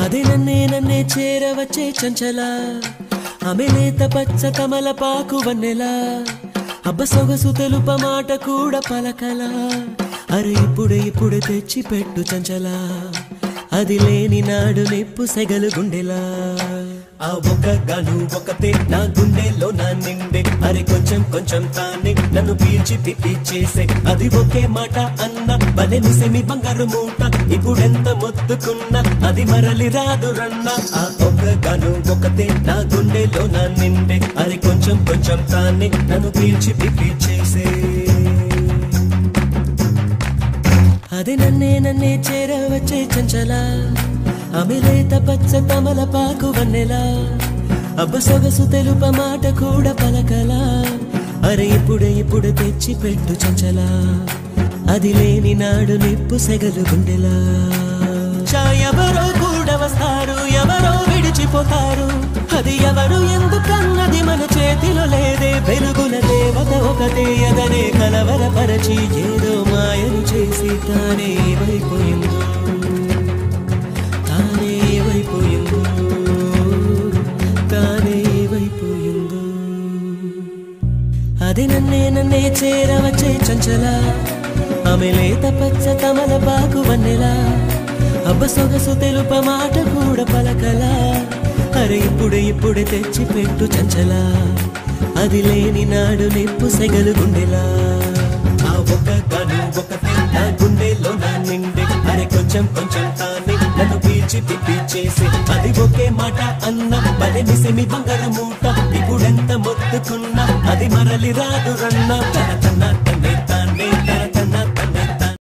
అదే నన్నే నన్నే చేరవచ్చే చంచల ఆమె లేత పచ్చ కమల పాకు వన్నెలా అబ్బ సొగసు తెలుప మాట కూడా పలకలా అరే ఇప్పుడే ఇప్పుడే తెచ్చి పెట్టు చంచలా అది లేని నాడు నెప్పు సెగలు గుండెలా ఆ ఒక గాను ఒకతే నా గుండెలో నా నిండే అరే కొంచెం కొంచెం తానే నన్ను పీల్చి పిప్పి చేసే అది ఒకే మాట అన్న బలె నిసెమి బంగారు మూట ఇప్పుడెంత మొత్తుకున్నా అది మరలి రాదు రన్న ఆ ఒక గాను ఒకతే నా గుండెలో నా నిండే అరే కొంచెం కొంచెం తానే నన్ను పీల్చి పిప్పి చేసే అది నన్నే నన్నే చేరవచ్చే చంచల ఆమె లేత పచ్చ తమల పాకు వన్నెలా అబ్బ సొగసు తెలుప మాట కూడా పలకలా అరే ఇప్పుడే ఇప్పుడు తెచ్చి పెట్టు చంచల అది లేని నాడు నిప్పు సెగలు గుండెలా చా ఎవరో కూడా వస్తారు ఎవరో విడిచిపోతారు అది ఎవరు ఎందుకన్నది మన చేతిలో లేదే వెలుగుల దేవత ఒకటే ఎదనే కలవరపరచి ఏదో మాయను చేసి తానే వైపోయిందో తానే వైపోయిందో తానే వైపోయిందో అది నన్నే నన్నే చేరవచ్చే చంచల ఆమె లేత పచ్చ కమల పాకు వన్నెలా అబ్బ సొగసు తెలుప మాట కూడా పలకలా అరే ఇప్పుడే ఇప్పుడే తెచ్చి పెట్టు చంచలా అది లేని నాడు నిప్పు సెగలు గుండెలా ఆ ఒక గాను ఒకతే నా గుండెలో నా నిండే అరే కొంచెం కొంచెం తానే నన్ను పీల్చి పిప్పి చేసి అది ఒకే మాట అన్న బలె నిసెమి బంగారు మూట ఇప్పుడెంత మొత్తుకున్నా అది మరలి రాదు రన్న తన తన